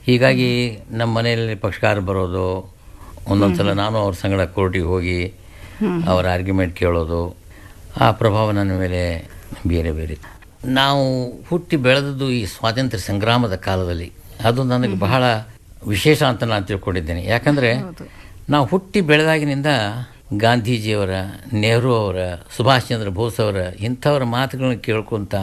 ಹೀಗಾಗಿ ನಮ್ಮ ಮನೆಯಲ್ಲಿ ಪಕ್ಷಕಾರ ಬರೋದು ಒಂದೊಂದು ಸಲ ನಾನು ಅವ್ರ ಸಂಗಡ ಕೋರ್ಟಿಗೆ ಹೋಗಿ ಅವರ ಆರ್ಗ್ಯುಮೆಂಟ್ ಕೇಳೋದು ಆ ಪ್ರಭಾವ ನನ್ನ ಮೇಲೆ ಬೇರೆ ಬೇರೆ ನಾವು ಹುಟ್ಟಿ ಬೆಳೆದದ್ದು ಈ ಸ್ವಾತಂತ್ರ್ಯ ಸಂಗ್ರಾಮದ ಕಾಲದಲ್ಲಿ ಅದು ನನಗೆ ಬಹಳ ವಿಶೇಷ ಅಂತ ನಾನು ತಿಳ್ಕೊಂಡಿದ್ದೇನೆ ಯಾಕಂದರೆ ನಾವು ಹುಟ್ಟಿ ಬೆಳೆದಾಗಿನಿಂದ ಗಾಂಧೀಜಿಯವರ ನೆಹರು ಅವರ ಸುಭಾಷ್ ಚಂದ್ರ ಬೋಸ್ ಅವರ ಇಂಥವರ ಮಾತುಗಳನ್ನು ಕೇಳ್ಕೊತ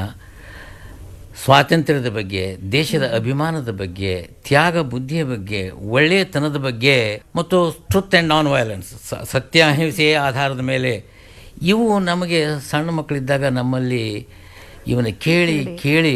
ಸ್ವಾತಂತ್ರ್ಯದ ಬಗ್ಗೆ ದೇಶದ ಅಭಿಮಾನದ ಬಗ್ಗೆ ತ್ಯಾಗ ಬುದ್ಧಿಯ ಬಗ್ಗೆ ಒಳ್ಳೆಯತನದ ಬಗ್ಗೆ ಮತ್ತು ಟ್ರುತ್ ಆ್ಯಂಡ್ ನಾನ್ ವೈಲೆನ್ಸ್ ಸತ್ಯಾಹಿಂಸೆಯ ಆಧಾರದ ಮೇಲೆ ಇವು ನಮಗೆ ಸಣ್ಣ ಮಕ್ಕಳಿದ್ದಾಗ ನಮ್ಮಲ್ಲಿ ಇವನ್ನ ಕೇಳಿ ಕೇಳಿ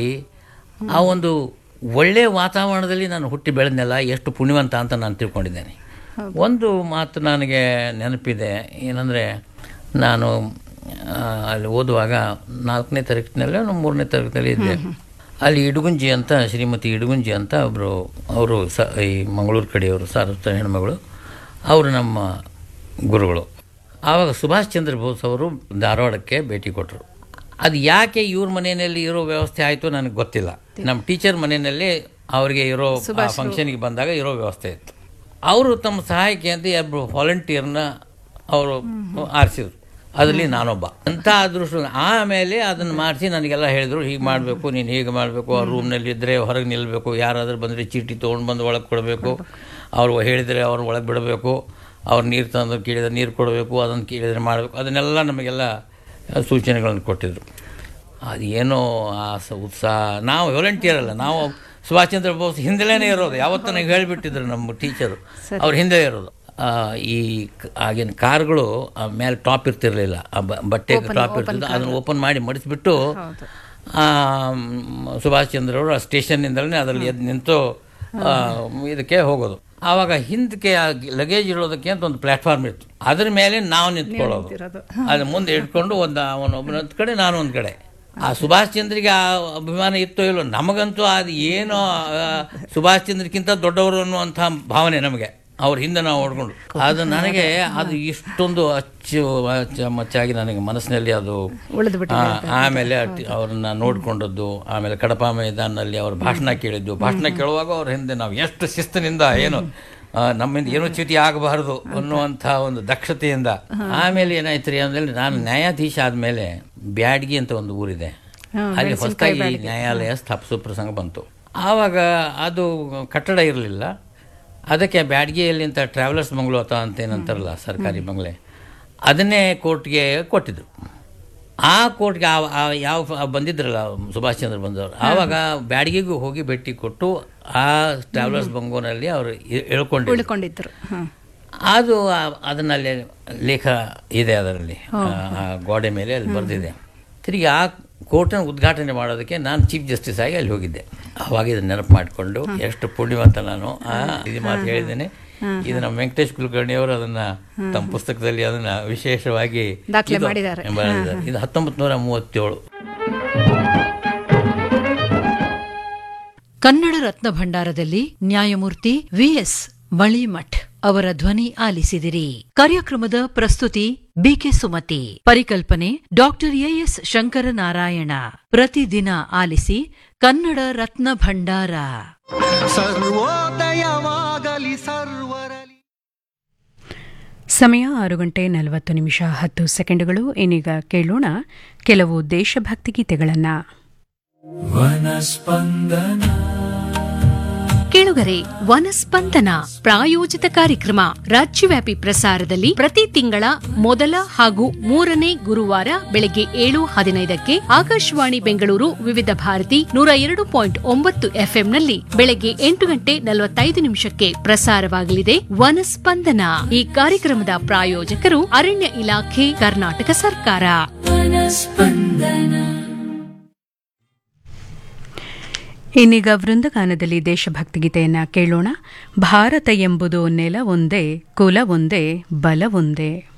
ಆ ಒಂದು ಒಳ್ಳೆಯ ವಾತಾವರಣದಲ್ಲಿ ನಾನು ಹುಟ್ಟಿ ಬೆಳೆದ್ನೆಲ್ಲ ಎಷ್ಟು ಪುಣ್ಯವಂತ ಅಂತ ನಾನು ತಿಳ್ಕೊಂಡಿದ್ದೇನೆ ಒಂದು ಮಾತು ನನಗೆ ನೆನಪಿದೆ ಏನಂದರೆ ನಾನು ಆ, ಅಲ್ಲಿ ಓದುವಾಗ ನಾಲ್ಕನೇ ತರಗತಿನಲ್ಲೇ ನಾನು ಮೂರನೇ ತರಗತಿಯಲ್ಲಿ ಇದ್ದೆ ಅಲ್ಲಿ ಇಡುಗುಂಜಿ ಅಂತ ಶ್ರೀಮತಿ ಇಡುಗುಂಜಿ ಅಂತ ಒಬ್ಬರು ಅವರು ಸ ಈ ಮಂಗಳೂರು ಕಡೆಯವರು ಸಾರಸ್ವತ ಹೆಣ್ಮಗಳು ಅವರು ನಮ್ಮ ಗುರುಗಳು ಆವಾಗ ಸುಭಾಷ್ ಚಂದ್ರ ಬೋಸ್ ಅವರು ಧಾರವಾಡಕ್ಕೆ ಭೇಟಿ ಕೊಟ್ಟರು ಅದು ಯಾಕೆ ಇವ್ರ ಮನೆಯಲ್ಲಿ ಇರೋ ವ್ಯವಸ್ಥೆ ಆಯಿತು ನನಗೆ ಗೊತ್ತಿಲ್ಲ ನಮ್ಮ ಟೀಚರ್ ಮನೆಯಲ್ಲಿ ಅವರಿಗೆ ಇರೋ ಫಂಕ್ಷನ್ಗೆ ಬಂದಾಗ ಇರೋ ವ್ಯವಸ್ಥೆ ಇತ್ತು ಅವರು ತಮ್ಮ ಸಹಾಯಕ್ಕೆ ಅಂತ ಇಬ್ಬರು ವಾಲಂಟಿಯರ್ನ ಅವರು ಆರಿಸಿದ್ರು ಅದರಲ್ಲಿ ನಾನೊಬ್ಬ ಅಂತ ಅದೃಷ್ಟ ಆಮೇಲೆ ಅದನ್ನು ಮಾಡಿಸಿ ನನಗೆಲ್ಲ ಹೇಳಿದ್ರು ಹೀಗೆ ಮಾಡಬೇಕು ನೀನು ಹೀಗೆ ಮಾಡಬೇಕು ಆ ರೂಮ್ನಲ್ಲಿ ಇದ್ದರೆ ಹೊರಗೆ ನಿಲ್ಲಬೇಕು ಯಾರಾದರೂ ಬಂದರೆ ಚೀಟಿ ತೊಗೊಂಡು ಬಂದು ಒಳಗೆ ಕೊಡಬೇಕು ಅವ್ರು ಹೇಳಿದರೆ ಅವ್ರು ಒಳಗೆ ಬಿಡಬೇಕು ಅವ್ರು ನೀರು ತಂದು ಕೇಳಿದ್ರೆ ನೀರು ಕೊಡಬೇಕು ಅದನ್ನು ಕೇಳಿದರೆ ಮಾಡಬೇಕು ಅದನ್ನೆಲ್ಲ ನಮಗೆಲ್ಲ ಸೂಚನೆಗಳನ್ನು ಕೊಟ್ಟಿದ್ರು ಅದು ಏನೋ ಆ ಸ ಉತ್ಸಾಹ ನಾವು ವಾಲಂಟಿಯರ್ ಅಲ್ಲ ನಾವು ಸುಭಾಷ್ ಚಂದ್ರ ಬೋಸ್ ಹಿಂದೆಲೇ ಇರೋದು ಯಾವತ್ತೂ ನನಗೆ ಹೇಳಿಬಿಟ್ಟಿದ್ರು ನಮ್ಮ ಟೀಚರು ಅವ್ರು ಹಿಂದೆ ಇರೋದು ಆ, ಈ ಕ- ಆಗಿನ ಕಾರ್ಗಳು ಆ ಮೇಲೆ ಟಾಪ್ ಇರ್ತಿರ್ಲಿಲ್ಲ ಆ ಬ- ಬಟ್ಟೆ ಟಾಪ್ ಇರ್ತಿದ್ದು ಅದನ್ನು ಓಪನ್ ಮಾಡಿ ಮಡಿಸ್ಬಿಟ್ಟು ಆ, ಮ್, ಸುಭಾಷ್ ಚಂದ್ರ ಅವರು ಆ ಸ್ಟೇಷನ್ನಿಂದಲೇ ಅದರಲ್ಲಿ ಎದ್ದು ನಿಂತು ಆ, ಇದಕ್ಕೆ ಹೋಗೋದು ಆವಾಗ ಹಿಂದಕ್ಕೆ ಲಗೇಜ್ ಇಡೋದಕ್ಕೆ ಅಂತ ಒಂದು ಪ್ಲಾಟ್ಫಾರ್ಮ್ ಇತ್ತು ಅದ್ರ ಮೇಲೆ ನಾವು ನಿಂತ್ಕೊಳ್ಳೋದು ಅದು ಮುಂದೆ ಇಟ್ಕೊಂಡು ಒಂದು ಅವನೊಬ್ಬನ ಒಂದು ಕಡೆ ನಾನು ಒಂದು ಕಡೆ ಆ ಸುಭಾಷ್ ಚಂದ್ರಿಗೆ ಆ ಅಭಿಮಾನ ಇತ್ತೋ ಇಲ್ಲೋ ನಮಗಂತೂ ಅದು ಏನೋ ಆ, ಸುಭಾಷ್ ಚಂದ್ರಕ್ಕಿಂತ ದೊಡ್ಡವರು ಅನ್ನುವಂಥ ಭಾವನೆ ನಮಗೆ ಅವ್ರ ಹಿಂದೆ ನಾವು ಓಡ್ಕೊಂಡು ಅದು ನನಗೆ ಅದು ಇಷ್ಟೊಂದು ಅಚ್ಚು ಅಚ್ಚ ಮಚ್ಚಾಗಿ ನನಗೆ ಮನಸ್ಸಿನಲ್ಲಿ ಅದು ಉಳಿದು ಆ, ಆಮೇಲೆ ಅಟ್- ಅವ್ರನ್ನ ನೋಡ್ಕೊಂಡದ್ದು ಆಮೇಲೆ ಕಡಪ ಮೈದಾನಲ್ಲಿ ಅವ್ರ ಭಾಷಣ ಕೇಳಿದ್ದು ಭಾಷಣ ಕೇಳುವಾಗ ಅವ್ರ ಹಿಂದೆ ನಾವು ಎಷ್ಟು ಶಿಸ್ತಿನಿಂದ ಏನು ಆ, ನಮ್ಮಿಂದ ಏನೂ ಚ್ಯುತಿ ಆಗಬಾರದು ಅನ್ನುವಂಥ ಒಂದು ದಕ್ಷತೆಯಿಂದ ಆಮೇಲೆ ಏನಾಯ್ತು ರೀ ಅಂದ್ರೆ ನಾನು ನ್ಯಾಯಾಧೀಶ ಆದಮೇಲೆ ಬ್ಯಾಡ್ಗಿ ಅಂತ ಒಂದು ಊರಿದೆ ಅಲ್ಲಿ ಹೊಸದಾಗಿ ನ್ಯಾಯಾಲಯ ಸ್ಥಾಪಿಸೋ ಪ್ರಸಂಗ ಬಂತು ಆವಾಗ ಅದು ಕಟ್ಟಡ ಇರಲಿಲ್ಲ ಅದಕ್ಕೆ ಬ್ಯಾಡ್ಗಿಯಲ್ಲಿ ಅಂತ ಟ್ರಾವೆಲರ್ಸ್ ಬಂಗ್ಲೋ ಅಥವಾ ಅಂತ ಏನಂತಾರಲ್ಲ ಸರ್ಕಾರಿ ಬಂಗ್ಲೆ ಅದನ್ನೇ ಕೋರ್ಟ್ಗೆ ಕೊಟ್ಟಿದ್ರು ಆ ಕೋರ್ಟ್ಗೆ ಆ- ಆ ಯಾವ ಫ- ಬಂದಿದ್ರಲ್ಲ ಸುಭಾಷ್ ಚಂದ್ರ ಬಂದವರು ಆವಾಗ ಬ್ಯಾಡಗಿಗೂ ಹೋಗಿ ಭೇಟಿ ಕೊಟ್ಟು ಆ ಟ್ರಾವೆಲರ್ಸ್ ಬಂಗೋನಲ್ಲಿ ಅವರು ಹೇಳ್ಕೊಂಡಿದ್ರು ಉಳ್ಕೊಂಡಿದ್ರು ಹಾಂ ಅದು ಆ- ಅದನ್ನಲ್ಲಿ ಲೇಖ ಇದೆ ಅದರಲ್ಲಿ ಆ ಆ ಗೋಡೆ ಮೇಲೆ ಅಲ್ಲಿ ಬರೆದಿದೆ ತಿರುಗಿ ಆ ಕೋರ್ಟನ್ನು ಉದ್ಘಾಟನೆ ಮಾಡೋದಕ್ಕೆ ನಾನು ಚೀಫ್ ಜಸ್ಟಿಸ್ ಆಗಿ ಅಲ್ಲಿ ಹೋಗಿದ್ದೆ ಅವಾಗ ಇದನ್ನ ನೆನಪು ಮಾಡಿಕೊಂಡು ಎಷ್ಟು ಪುಣ್ಯವಂತ ನಾನು ಆ, ಇದು ಮಾತು ಹೇಳಿದ್ದೇನೆ ಇದು ನಮ್ಮ ವೆಂಕಟೇಶ್ ಕುಲಕರ್ಣಿ ಅವರು ಅದನ್ನ ತಮ್ಮ ಪುಸ್ತಕದಲ್ಲಿ ಅದನ್ನ ವಿಶೇಷವಾಗಿ ದಾಖಲೆ ಇದು ಮಾಡಿದ್ದಾರೆ. ಬರೆದಿದ್ದಾರೆ. ಇದು ಹತ್ತೊಂಬತ್ತು ನೂರ ಮೂವತ್ತೇಳು ಕನ್ನಡ ರತ್ನ ಭಂಡಾರದಲ್ಲಿ ನ್ಯಾಯಮೂರ್ತಿ ವಿಎಸ್ ಮಳಿಮಠ್ ಅವರ ಧ್ವನಿ ಆಲಿಸಿದಿರಿ ಕಾರ್ಯಕ್ರಮದ ಪ್ರಸ್ತುತಿ ಬಿಕೆ ಸುಮತಿ ಪರಿಕಲ್ಪನೆ ಡಾಕ್ಟರ್ ಎಎಸ್ ಶಂಕರನಾರಾಯಣ ಪ್ರತಿದಿನ ಆಲಿಸಿ ಕನ್ನಡ ರತ್ನ ಭಂಡಾರ ಸರ್ವೋದಯವಾಗಲಿ ಸರ್ವರಲಿ ಸಮಯ ಆರು ಗಂಟೆ ನಲವತ್ತು ನಿಮಿಷ ಹತ್ತು ಸೆಕೆಂಡುಗಳು ಇನ್ನೀಗ ಕೇಳೋಣ ಕೆಲವು ದೇಶಭಕ್ತಿ ಗೀತೆಗಳನ್ನು ಕೇಳುಗರೆ ವನಸ್ಪಂದನ ಪ್ರಾಯೋಜಿತ ಕಾರ್ಯಕ್ರಮ ರಾಜ್ಯವ್ಯಾಪಿ ಪ್ರಸಾರದಲ್ಲಿ ಪ್ರತಿ ತಿಂಗಳ ಮೊದಲ ಹಾಗೂ ಮೂರನೇ ಗುರುವಾರ ಬೆಳಗ್ಗೆ ಏಳು ಹದಿನೈದಕ್ಕೆ ಆಕಾಶವಾಣಿ ಬೆಂಗಳೂರು ವಿವಿಧ ಭಾರತಿ ನೂರ ಎರಡು ಪಾಯಿಂಟ್ ಒಂಬತ್ತು ಎಫ್ಎಂನಲ್ಲಿ ಬೆಳಗ್ಗೆ ಎಂಟು ಗಂಟೆ ನಲವತ್ತೈದು ನಿಮಿಷಕ್ಕೆ ಪ್ರಸಾರವಾಗಲಿದೆ ವನಸ್ಪಂದನ ಈ ಕಾರ್ಯಕ್ರಮದ ಪ್ರಾಯೋಜಕರು ಅರಣ್ಯ ಇಲಾಖೆ ಕರ್ನಾಟಕ ಸರ್ಕಾರ ಇನ್ನೀಗ ವೃಂದಗಾನದಲ್ಲಿ ದೇಶಭಕ್ತಿ ಗೀತೆಯನ್ನು ಕೇಳೋಣ ಭಾರತ ಎಂಬುದು ನೆಲ ಒಂದೇ ಕುಲ ಒಂದೇ ಬಲ ಒಂದೇ